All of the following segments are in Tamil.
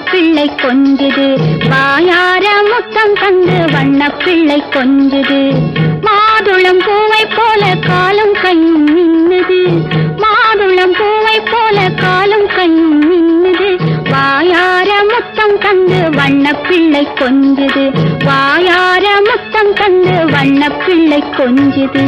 பிள்ளை கொஞ்சுது வாயார முத்தம் தந்து வண்ண பிள்ளை கொஞ்சுது மாதுளம் பூவை போல காலும் கையும் மின்னுது மாதுளம் பூவை போல காலும் கையும் மின்னுது வாயார முத்தம் தந்து வண்ண பிள்ளை கொஞ்சுது வாயார முத்தம் தந்து வண்ண பிள்ளை கொஞ்சுது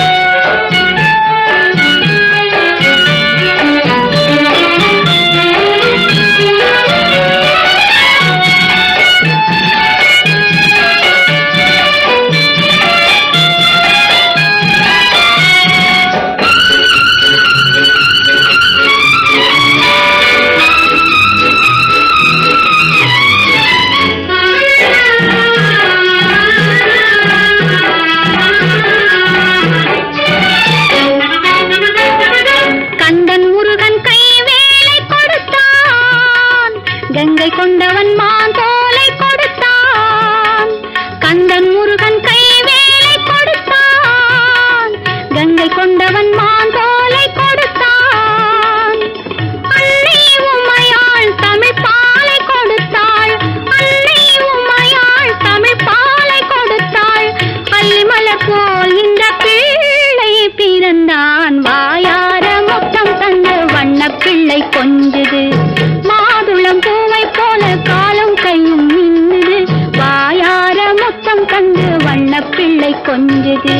கந்தன் முருகன் கை வேலை கொடுத்தான் கங்கை கொண்டவன் மான் தோலை கொடுத்தான் கந்தன் முருகன் கை வேலை கொடுத்தான் கங்கை கொண்டவன் மான் தோலை கொடுத்தான் அன்னை உமையாள் தமிழ் பாலை கொடுத்தாள் அன்னை உமையாள் தமிழ் பாலை கொடுத்தாள் அல்லிமலர் போல் இந்த பிள்ளை பிறந்தான் வாயார முத்தம் தந்து வண்ண பிள்ளை கொஞ்சுது மாதுளம் பூவை போல காலும் கையும் மின்னுது வாயார முத்தம் தந்து வண்ண பிள்ளை கொஞ்சுது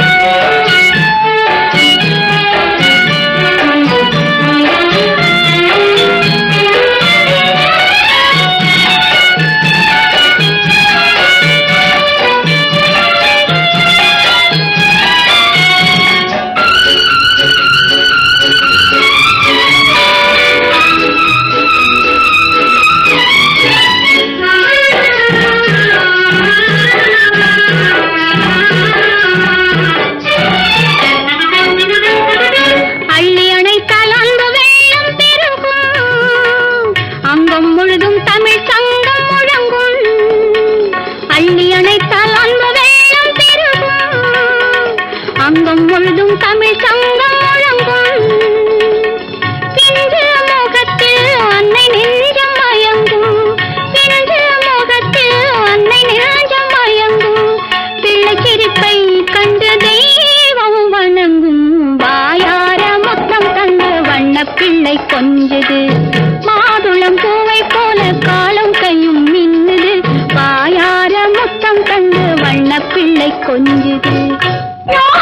அள்ளி அணைத்தால் அன்பு வெள்ளம் பெருகும் அங்கம் முழுதும் தமிழ் சங்கம் முழங்கும் அள்ளி அணைத்தால் அன்பு வெள்ளம் பெருகும் அங்கம் முழுதும் தமிழ் சங்கம் முழங்கும் பிஞ்சு முகத்தில் அன்னை நெஞ்சம் மயங்கும் பிஞ்சு முகத்தில் அன்னை நெஞ்சம் மயங்கும் பிள்ளை சிரிப்பை கண்டு தெய்வம் வணங்கும் வாயார முத்தம் தந்து வண்ண பிள்ளை கொஞ்சுது மாதுளம் பூவை போல காலம் கையும் மின்னுது வாயார முத்தம் தந்து வண்ண பிள்ளை கொஞ்சுது